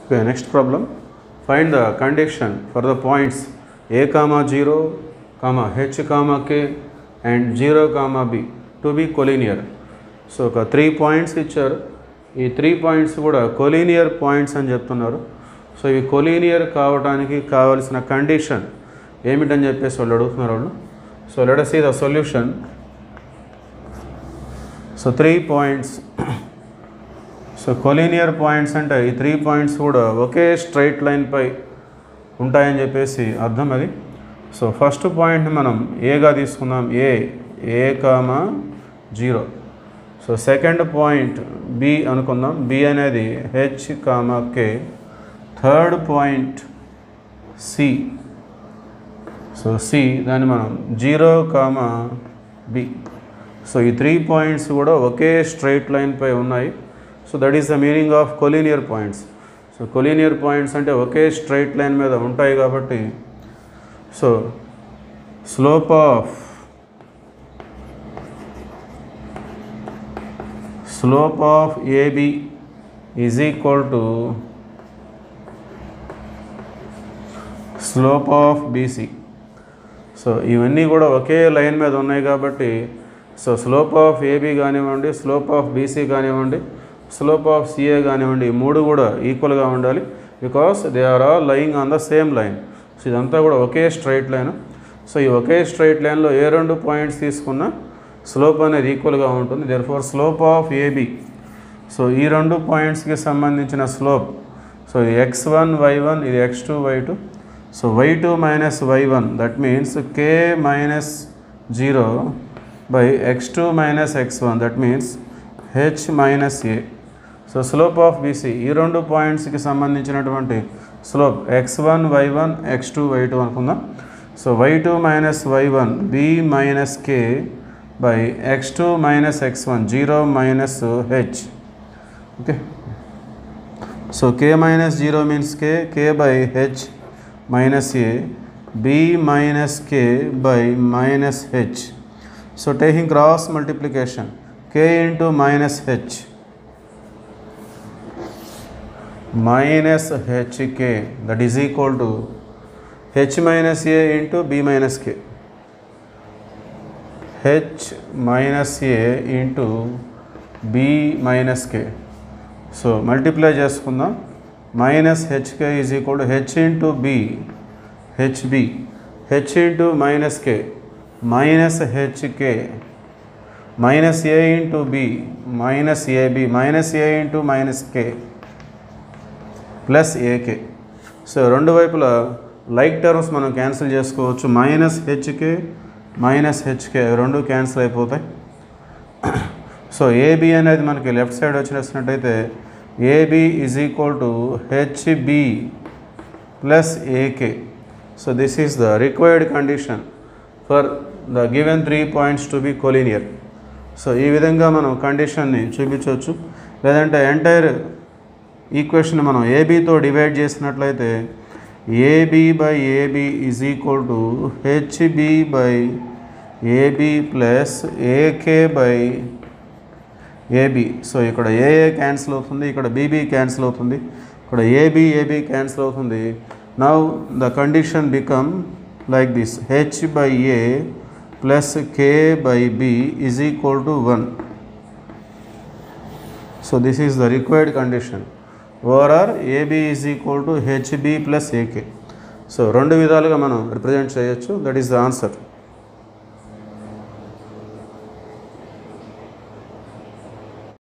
Okay, next problem. Find the condition for the points a comma 0 comma h comma k and 0 comma b to be collinear. So ఒక three points ఇచ్చారు ఈ three points కూడా collinear points అని చెప్తున్నారు so ఇవి collinear కావడానికి కావలసిన condition ఏమిటని చెప్పేసి వాళ్ళు అడుగుతున్నారు వాళ్ళు so let see the solution so three points so collinear points అంటే ఈ త్రీ పాయింట్స్ కూడా ఒకే స్ట్రైట్ లైన్ పై ఉంటాయని చెప్పేసి అర్థం అది సో ఫస్ట్ పాయింట్ని మనం ఏగా తీసుకుందాం A a comma zero so second point B అనుకుందాం బి అనేది h comma k third point C so C దాన్ని మనం జీరో కామా బి సో ఈ త్రీ పాయింట్స్ కూడా ఒకే స్ట్రైట్ లైన్ పై ఉన్నాయి so that is the meaning of collinear points so collinear points అంటే ఒకే స్ట్రైట్ లైన్ మీద ఉంటాయి కాబట్టి so slope of slope of AB is equal to slope of BC so ఇవన్నీ కూడా ఒకే లైన్ మీద ఉన్నాయి కాబట్టి సో స్లోప్ ఆఫ్ ఏబీ కానివ్వండి స్లోప్ ఆఫ్ బీసీ కానివ్వండి స్లోప్ ఆఫ్ సిఏ కానివ్వండి ఈ మూడు కూడా ఈక్వల్గా ఉండాలి because they are all lying on the same line so ఇదంతా కూడా ఒకే స్ట్రైట్ లైన్ సో ఈ ఒకే స్ట్రైట్ లైన్లో ఏ రెండు పాయింట్స్ తీసుకున్నా స్లోప్ అనేది ఈక్వల్గా ఉంటుంది therefore slope of AB so ఈ రెండు పాయింట్స్కి సంబంధించిన స్లోప్ సో ఇది ఎక్స్ వన్ వై వన్ ఇది x two y two so y two minus y one that means k minus zero by x two minus x one that means h minus a so slope of BC ఈ రెండు పాయింట్స్కి సంబంధించినటువంటి slope x one y one x two y two అనుకుందాం so y two minus y one b minus k by x two minus x one zero minus h okay so k minus zero means k k by h minus a b minus k by minus h so taking cross multiplication k into minus h minus h k that is equal to h minus a into b minus k h minus a into b minus k so multiply చేసుకుందాం minus hk is equal to H into b hb h into minus k minus hk minus a into b minus ab minus a into minus k plus ak so రెండు వైపులా like terms మనం cancel చేసుకోవచ్చు minus hk minus hk రెండు cancel అయిపోతాయి so ab అనేది మనకి left side వచ్చినట్లయితే ab is equal to hb plus ak so this is the required condition for the given three points to be collinear so ఈ విధంగా మనం కండిషన్ని చూపించవచ్చు లేదంటే ఎంటైర్ ఈక్వేషన్ మనం ఏబీతో డివైడ్ చేసినట్లయితే ab by ab is equal to hb by ab plus ak by ab so ఇక్కడ aa cancel అవుతుంది ఇక్కడ బీబీ క్యాన్సిల్ అవుతుంది ఇక్కడ ఏబి ఏబి క్యాన్సిల్ అవుతుంది now the condition become like this h by a plus k by b is equal to one so this is the required condition or ab is equal to hb plus ak so రెండు విధాలుగా మనం represent చేయొచ్చు that is the answer